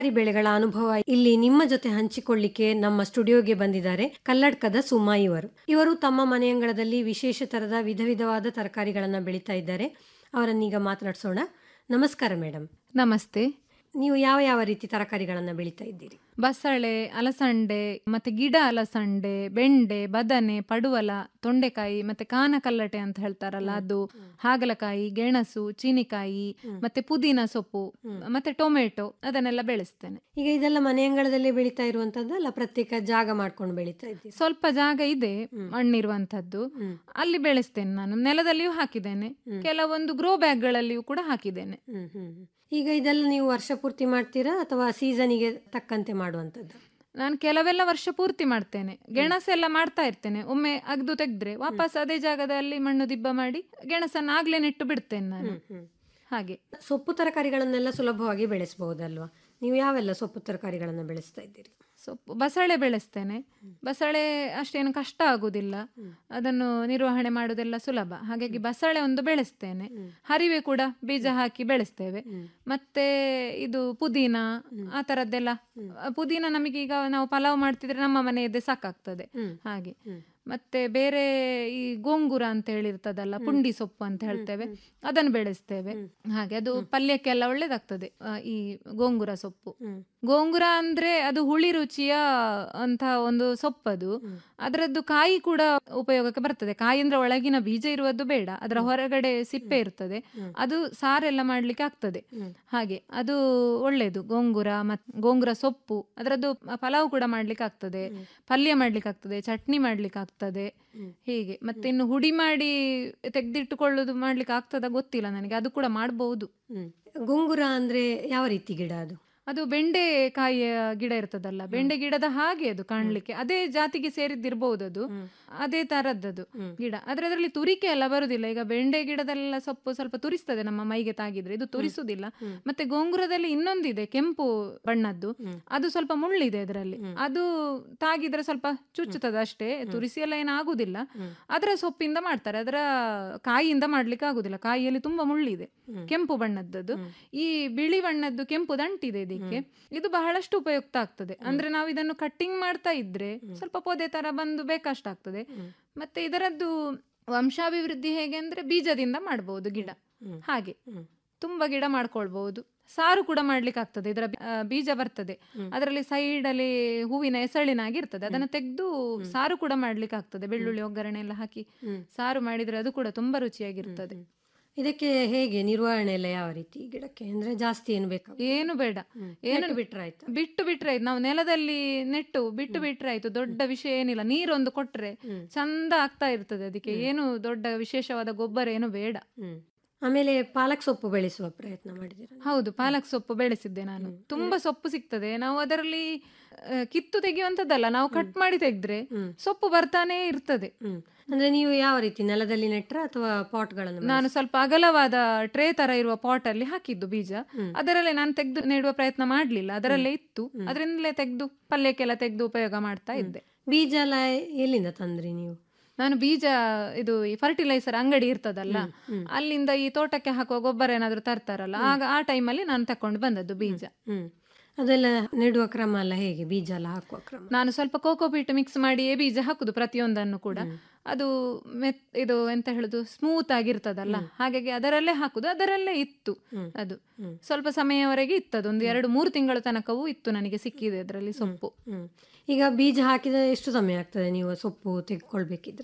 ತರಕಾರಿ ಬೆಳೆಗಳ ಅನುಭವ ಇಲ್ಲಿ ನಿಮ್ಮ ಜೊತೆ ಹಂಚಿಕೊಳ್ಳಿಕ್ಕೆ ನಮ್ಮ ಸ್ಟುಡಿಯೋಗೆ ಬಂದಿದ್ದಾರೆ ಕಲ್ಲಡ್ಕದ ಸುಮಾ ಇವರು ಇವರು ತಮ್ಮ ಮನೆಯಂಗಳದಲ್ಲಿ ವಿಶೇಷ ತರದ ವಿಧ ವಿಧವಾದ ತರಕಾರಿಗಳನ್ನ ಬೆಳೀತಾ ಇದ್ದಾರೆ ಅವರನ್ನೀಗ ಮಾತನಾಡಿಸೋಣ ನಮಸ್ಕಾರ ಮೇಡಮ್ ನಮಸ್ತೆ ನೀವು ಯಾವ ಯಾವ ರೀತಿ ತರಕಾರಿಗಳನ್ನ ಬೆಳೀತಾ ಇದ್ದೀರಿ ಬಸಳೆ ಅಲಸಂಡೆ ಮತ್ತೆ ಗಿಡ ಅಲಸಂಡೆ ಬೆಂಡೆ ಬದನೆ ಪಡುವಲ ತೊಂಡೆಕಾಯಿ ಮತ್ತೆ ಕಾನಕಲ್ಲಟೆ ಅಂತ ಹೇಳ್ತಾರಲ್ಲ ಅದು ಹಾಗಲಕಾಯಿ ಗೆಣಸು ಚೀನಿಕಾಯಿ ಮತ್ತೆ ಪುದೀನ ಸೊಪ್ಪು ಮತ್ತೆ ಟೊಮೆಟೊ ಅದನ್ನೆಲ್ಲ ಬೆಳೆಸ್ತೇನೆ ಈಗ ಇದೆಲ್ಲ ಮನೆಯಂಗಳದಲ್ಲೇ ಬೆಳೀತಾ ಇರುವಂತದ್ದು ಅಲ್ಲ ಪ್ರತ್ಯೇಕ ಜಾಗ ಮಾಡ್ಕೊಂಡು ಬೆಳೀತಾ ಇದ್ದೀರಿ ಸ್ವಲ್ಪ ಜಾಗ ಇದೆ ಮಣ್ಣಿರುವಂತದ್ದು ಹ್ಮ್. ಅಲ್ಲಿ ಬೆಳೆಸ್ತೇನೆ ನಾನು ನೆಲದಲ್ಲಿಯೂ ಹಾಕಿದ್ದೇನೆ ಕೆಲವೊಂದು ಗ್ರೋ ಬ್ಯಾಗ್ಗಳಲ್ಲಿಯೂ ಕೂಡ ಹಾಕಿದ್ದೇನೆ ಹ್ಮ್ ಹ್ಮ್ ಹ್ಮ್. ಈಗ ಇದೆಲ್ಲ ನೀವು ವರ್ಷ ಪೂರ್ತಿ ಮಾಡ್ತೀರಾ ಅಥವಾ ಸೀಸನಿಗೆ ತಕ್ಕಂತೆ ಮಾಡುವಂಥದ್ದು ನಾನು ಕೆಲವೆಲ್ಲ ವರ್ಷ ಪೂರ್ತಿ ಮಾಡ್ತೇನೆ ಗೆಣಸೆಲ್ಲ ಮಾಡ್ತಾ ಇರ್ತೇನೆ ಒಮ್ಮೆ ಅಗ್ದು ತೆಗೆದ್ರೆ ವಾಪಸ್ ಅದೇ ಜಾಗದಲ್ಲಿ ಮಣ್ಣು ದಿಬ್ಬ ಮಾಡಿ ಗೆಣಸನ್ನು ಆಗ್ಲೇ ನೆಟ್ಟು ಬಿಡ್ತೇನೆ ನಾನು ಹಾಗೆ ಸೊಪ್ಪು ತರಕಾರಿಗಳನ್ನೆಲ್ಲ ಸುಲಭವಾಗಿ ಬೆಳೆಸಬಹುದಲ್ವಾ ನೀವು ಯಾವೆಲ್ಲ ಸೊಪ್ಪು ತರಕಾರಿಗಳನ್ನು ಬೆಳೆಸ್ತಾ ಇದ್ದೀರಿ ಸೊಪ್ಪು ಬಸಳೆ ಬೆಳೆಸ್ತೇನೆ ಬಸಳೆ ಅಷ್ಟೇನು ಕಷ್ಟ ಆಗುದಿಲ್ಲ ಅದನ್ನು ನಿರ್ವಹಣೆ ಮಾಡುವುದೆಲ್ಲ ಸುಲಭ ಹಾಗಾಗಿ ಬಸಳೆ ಒಂದು ಬೆಳೆಸ್ತೇನೆ ಹರಿವೆ ಕೂಡ ಬೀಜ ಹಾಕಿ ಬೆಳೆಸ್ತೇವೆ ಮತ್ತೆ ಇದು ಪುದೀನ ಆ ತರದ್ದೆಲ್ಲ ಪುದೀನ ನಮಗೆ ಈಗ ನಾವು ಪಲಾವ್ ಮಾಡ್ತಿದ್ರೆ ನಮ್ಮ ಮನೆಯದ್ದೇ ಸಾಕಾಗ್ತದೆ ಹಾಗೆ ಮತ್ತೆ ಬೇರೆ ಈ ಗೋಂಗೂರ ಅಂತ ಹೇಳಿರ್ತದಲ್ಲ ಪುಂಡಿ ಸೊಪ್ಪು ಅಂತ ಹೇಳ್ತೇವೆ ಅದನ್ನು ಬೆಳೆಸ್ತೇವೆ ಹಾಗೆ ಅದು ಪಲ್ಯಕ್ಕೆಲ್ಲ ಒಳ್ಳೇದಾಗ್ತದೆ ಆ, ಈ ಗೋಂಗೂರ ಸೊಪ್ಪು ಗೋಂಗೂರ ಅಂದ್ರೆ ಅದು ಹುಳಿ ರುಚಿಯ ಅಂತ ಒಂದು ಸೊಪ್ಪದು ಅದರದ್ದು ಕಾಯಿ ಕೂಡ ಉಪಯೋಗಕ್ಕೆ ಬರ್ತದೆ ಕಾಯಿ ಅಂದ್ರೆ ಒಳಗಿನ ಬೀಜ ಇರುವುದು ಬೇಡ ಅದರ ಹೊರಗಡೆ ಸಿಪ್ಪೆ ಇರ್ತದೆ ಅದು ಸಾರೆಲ್ಲ ಮಾಡ್ಲಿಕ್ಕೆ ಆಗ್ತದೆ ಹಾಗೆ ಅದು ಒಳ್ಳೇದು ಗೋಂಗೂರ ಮತ್ ಗೋಂಗೂರ ಸೊಪ್ಪು ಅದರದ್ದು ಪಲಾವ್ ಕೂಡ ಮಾಡ್ಲಿಕ್ಕೆ ಆಗ್ತದೆ ಪಲ್ಯ ಮಾಡ್ಲಿಕ್ಕೆ ಆಗ್ತದೆ ಚಟ್ನಿ ಮಾಡ್ಲಿಕ್ಕೆ ಆಗ್ತದೆ ಹೀಗೆ ಮತ್ತೆ ಇನ್ನು ಹುಡಿ ಮಾಡಿ ತೆಗೆದಿಟ್ಟುಕೊಳ್ಳೋದು ಮಾಡ್ಲಿಕ್ಕೆ ಆಗ್ತದ ಗೊತ್ತಿಲ್ಲ ನನಗೆ ಅದು ಕೂಡ ಮಾಡಬಹುದು ಹ್ಮ್ ಗುಂಗುರ ಅಂದ್ರೆ ಯಾವ ರೀತಿ ಗಿಡ ಅದು ಅದು ಬೆಂಡೆಕಾಯಿಯ ಗಿಡ ಇರ್ತದಲ್ಲ ಬೆಂಡೆ ಗಿಡದ ಹಾಗೆ ಅದು ಕಾಣ್ಲಿಕ್ಕೆ ಅದೇ ಜಾತಿಗೆ ಸೇರಿದ್ದಿರ್ಬಹುದು ಅದು ಅದೇ ತರದ್ದದು ಗಿಡ ಆದ್ರೆ ಅದರಲ್ಲಿ ತುರಿಕೆ ಎಲ್ಲ ಬರುದಿಲ್ಲ ಈಗ ಬೆಂಡೆ ಗಿಡದೆಲ್ಲ ಸೊಪ್ಪು ಸ್ವಲ್ಪ ತುರಿಸ್ತದೆ ನಮ್ಮ ಮೈಗೆ ತಾಗಿದ್ರೆ ಇದು ತುರಿಸುದಿಲ್ಲ ಮತ್ತೆ ಗೋಂಗುರದಲ್ಲಿ ಇನ್ನೊಂದಿದೆ ಕೆಂಪು ಬಣ್ಣದ್ದು ಅದು ಸ್ವಲ್ಪ ಮುಳ್ಳಿದೆ ಅದರಲ್ಲಿ ಅದು ತಾಗಿದ್ರೆ ಸ್ವಲ್ಪ ಚುಚ್ಚುತ್ತದೆ ಅಷ್ಟೇ ತುರಿಸಿ ಎಲ್ಲ ಏನಾಗುದಿಲ್ಲ ಅದರ ಸೊಪ್ಪಿಂದ ಮಾಡ್ತಾರೆ ಅದರ ಕಾಯಿಯಿಂದ ಮಾಡ್ಲಿಕ್ಕೆ ಆಗುದಿಲ್ಲ ಕಾಯಿಯಲ್ಲಿ ತುಂಬಾ ಮುಳ್ಳಿದೆ ಕೆಂಪು ಬಣ್ಣದ್ದದು ಈ ಬಿಳಿ ಬಣ್ಣದ್ದು ಕೆಂಪು ದಂಟಿದೆ ಇದಕ್ಕೆ ಇದು ಬಹಳಷ್ಟು ಉಪಯುಕ್ತ ಆಗ್ತದೆ ಅಂದ್ರೆ ನಾವು ಇದನ್ನು ಕಟ್ಟಿಂಗ್ ಮಾಡ್ತಾ ಇದ್ರೆ ಸ್ವಲ್ಪ ಪೊದೆ ತರ ಬಂದು ಬೇಕಷ್ಟಾಗ್ತದೆ ಮತ್ತೆ ಇದರದ್ದು ವಂಶಾಭಿವೃದ್ಧಿ ಹೇಗೆ ಅಂದ್ರೆ ಬೀಜದಿಂದ ಮಾಡಬಹುದು ಗಿಡ ಹಾಗೆ ತುಂಬಾ ಗಿಡ ಮಾಡ್ಕೊಳ್ಬಹುದು ಸಾರು ಕೂಡ ಮಾಡ್ಲಿಕ್ಕೆ ಆಗ್ತದೆ ಇದರ ಬಿ- ಆ, ಬೀಜ ಬರ್ತದೆ ಅದರಲ್ಲಿ ಸೈಡ್ ಅಲ್ಲಿ ಹೂವಿನ ಎಸಳಿನಾಗಿ ಇರ್ತದೆ ಅದನ್ನು ತೆಗೆದು ಸಾರು ಕೂಡ ಮಾಡ್ಲಿಕ್ಕೆ ಆಗ್ತದೆ ಬೆಳ್ಳುಳ್ಳಿ ಒಗ್ಗರಣೆ ಎಲ್ಲ ಹಾಕಿ ಸಾರು ಮಾಡಿದ್ರೆ ಅದು ಕೂಡ ತುಂಬಾ ರುಚಿಯಾಗಿರ್ತದೆ ಇದಕ್ಕೆ ಹೇಗೆ ನಿರ್ವಹಣೆ ಎಲ್ಲ ಯಾವ ರೀತಿ ಈ ಗಿಡಕ್ಕೆ ಅಂದ್ರೆ ಜಾಸ್ತಿ ಏನು ಬೇಕಾ ಏನು ಬೇಡ ಏನು ನೆಟ್ಟು ಬಿಟ್ರೆ ಆಯ್ತಾ ಬಿಟ್ಟು ಬಿಟ್ರೆ ಆಯ್ತು ನಾವು ನೆಲದಲ್ಲಿ ನೆಟ್ಟು ಬಿಟ್ಟು ಬಿಟ್ರೆ ಆಯ್ತು ದೊಡ್ಡ ವಿಷಯ ಏನಿಲ್ಲ ನೀರೊಂದು ಕೊಟ್ರೆ ಚಂದ ಆಗ್ತಾ ಇರ್ತದೆ ಅದಕ್ಕೆ ಏನು ದೊಡ್ಡ ವಿಶೇಷವಾದ ಗೊಬ್ಬರ ಏನು ಬೇಡ ಹ್ಮ್ ಆಮೇಲೆ ಪಾಲಕ್ ಸೊಪ್ಪು ಬೆಳೆಸುವ ಪ್ರಯತ್ನ ಮಾಡಿದ್ದೀರಾ ಹೌದು ಪಾಲಕ್ ಸೊಪ್ಪು ಬೆಳೆಸಿದ್ದೆ ನಾನು ತುಂಬಾ ಸೊಪ್ಪು ಸಿಗ್ತದೆ ನಾವು ಅದರಲ್ಲಿ ಆ, ಕಿತ್ತು ತೆಗೆಯುವಂತದ್ದಲ್ಲ ನಾವು ಕಟ್ ಮಾಡಿ ತೆಗೆದ್ರೆ ಸೊಪ್ಪು ಬರ್ತಾನೆ ಇರ್ತದೆ ಹ್ಮ್ ಅಂದ್ರೆ ನೀವು ಯಾವ ರೀತಿ ನೆಲದಲ್ಲಿ ನೆಟ್ರ ಅಥವಾ ಪಾಟ್ಗಳನ್ನು ನಾನು ಸ್ವಲ್ಪ ಅಗಲವಾದ ಟ್ರೇ ತರ ಇರುವ ಪಾಟ್ ಅಲ್ಲಿ ಹಾಕಿದ್ದು ಬೀಜ ಅದರಲ್ಲೇ ನಾನು ತೆಗೆದು ನೆಡುವ ಪ್ರಯತ್ನ ಮಾಡ್ಲಿಲ್ಲ ಅದರಲ್ಲೇ ಇತ್ತು ಅದರಿಂದಲೇ ತೆಗೆದು ಪಲ್ಯಕ್ಕೆಲ್ಲ ತೆಗೆದು ಉಪಯೋಗ ಮಾಡ್ತಾ ಇದ್ದೆ ಬೀಜ ಎಲ್ಲ ಎಲ್ಲಿಂದ ತಂದ್ರಿ ನೀವು ನಾನು ಬೀಜ ಇದು ಈ ಫರ್ಟಿಲೈಸರ್ ಅಂಗಡಿ ಇರ್ತದಲ್ಲ ಅಲ್ಲಿಂದ ಈ ತೋಟಕ್ಕೆ ಹಾಕುವ ಗೊಬ್ಬರ ಏನಾದ್ರು ತರ್ತಾರಲ್ಲ ಆಗ ಆ ಟೈಮಲ್ಲಿ ನಾನು ತಕೊಂಡು ಬಂದದ್ದು ಬೀಜ ಹ್ಮ್ ಅದೆಲ್ಲ ನೆಡುವ ಕ್ರಮ ಎಲ್ಲ ಹೇಗೆ ಬೀಜ ಎಲ್ಲ ಹಾಕುವ ಕ್ರಮ ನಾನು ಸ್ವಲ್ಪ ಕೋಕೋಪೀಟ್ ಮಿಕ್ಸ್ ಮಾಡಿಯೇ ಬೀಜ ಹಾಕುದು ಪ್ರತಿಯೊಂದನ್ನು ಕೂಡ ಅದು ಮೆತ್ ಇದು ಎಂತ ಹೇಳುದು ಸ್ಮೂತ್ ಆಗಿರ್ತದಲ್ಲ ಹಾಗಾಗಿ ಅದರಲ್ಲೇ ಹಾಕುದು ಅದರಲ್ಲೇ ಇತ್ತು ಅದು ಸ್ವಲ್ಪ ಸಮಯವರೆಗೆ ಇತ್ತದು ಒಂದು ಎರಡು ಮೂರು ತಿಂಗಳ ತನಕವೂ ಇತ್ತು ನನಗೆ ಸಿಕ್ಕಿದೆ ಅದರಲ್ಲಿ ಸೊಪ್ಪು ಹ್ಮ್ ಈಗ ಬೀಜ ಹಾಕಿದ ಎಷ್ಟು ಸಮಯ ಆಗ್ತದೆ ನೀವು ಸೊಪ್ಪು ತೆಗೆದುಕೊಳ್ಬೇಕಿದ್ರೆ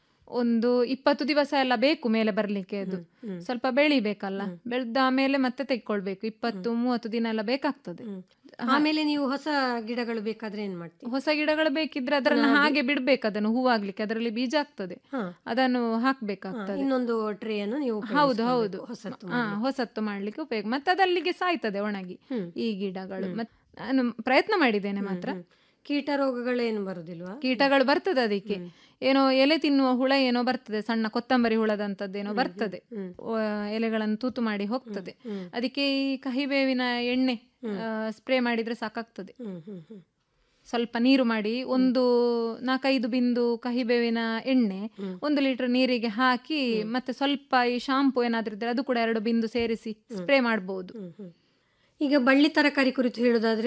ಒಂದು ಇಪ್ಪತ್ತು ದಿವಸ ಎಲ್ಲ ಬೇಕು ಮೇಲೆ ಬರ್ಲಿಕ್ಕೆ ಅದು ಸ್ವಲ್ಪ ಬೆಳಿಬೇಕಲ್ಲ ಬೆಳೆದ ಮೇಲೆ ಮತ್ತೆ ತೆಕ್ಕೊಳ್ಬೇಕು ಇಪ್ಪತ್ತು ಮೂವತ್ತು ದಿನ ಎಲ್ಲ ಬೇಕಾಗ್ತದೆ ಆಮೇಲೆ ನೀವು ಹೊಸ ಗಿಡಗಳು ಬೇಕಾದ್ರೆ ಏನ್ ಮಾಡ್ತೀವಿ ಹೊಸ ಗಿಡಗಳು ಬೇಕಿದ್ರೆ ಅದನ್ನ ಹಾಗೆ ಬಿಡ್ಬೇಕು ಅದನ್ನು ಹೂವಾಗ್ಲಿಕ್ಕೆ ಅದರಲ್ಲಿ ಬೀಜ ಆಗ್ತದೆ ಹಾ. ಅದನ್ನು ಹಾಕ್ಬೇಕಾಗ್ತದೆ ಇನ್ನೊಂದು ಟ್ರೇ ಅನ್ನು ನೀವು ಹೌದು ಹೌದು ಹೊಸತ್ತು ಹಾ ಹೊಸತ್ತು ಮಾಡ್ಲಿಕ್ಕೆ ಉಪಯೋಗ ಮತ್ತೆ ಅದಲ್ಲಿಗೆ ಸಾಯ್ತದೆ ಒಣಗಿ ಈ ಗಿಡಗಳು ಮತ್ ನಾನು ಪ್ರಯತ್ನ ಮಾಡಿದ್ದೇನೆ ಮಾತ್ರ ಕೀಟ ರೋಗಗಳೇನು ಬರುದಿಲ್ವಾ ಕೀಟಗಳು ಬರ್ತದೆ ಅದಕ್ಕೆ ಏನೋ ಎಲೆ ತಿನ್ನುವ ಹುಳ ಏನೋ ಬರ್ತದೆ ಸಣ್ಣ ಕೊತ್ತಂಬರಿ ಹುಳದಂತದ್ದೇನೋ ಬರ್ತದೆ ಆ, ಎಲೆಗಳನ್ನು ತೂತು ಮಾಡಿ ಹೋಗ್ತದೆ ಅದಕ್ಕೆ ಈ ಕಹಿಬೇವಿನ ಎಣ್ಣೆ ಸ್ಪ್ರೇ ಮಾಡಿದ್ರೆ ಸಾಕಾಗ್ತದೆ ಹ್ಮ್ ಹ್ಮ್ ಹ್ಮ್ ಸ್ವಲ್ಪ ನೀರು ಮಾಡಿ ಒಂದು ನಾಲ್ಕೈದು ಬಿಂದು ಕಹಿಬೇವಿನ ಎಣ್ಣೆ ಒಂದು ಲೀಟರ್ ನೀರಿಗೆ ಹಾಕಿ ಮತ್ತೆ ಸ್ವಲ್ಪ ಈ ಶಾಂಪು ಏನಾದ್ರೂ ಇದ್ರೆ ಅದು ಕೂಡ ಎರಡು ಬಿಂದು ಸೇರಿಸಿ ಸ್ಪ್ರೇ ಮಾಡಬಹುದು ಹ್ಮ್ ಹ್ಮ್ ಈಗ ಬಳ್ಳಿ ತರಕಾರಿ ಕುರಿತು ಹೇಳೋದಾದ್ರೆ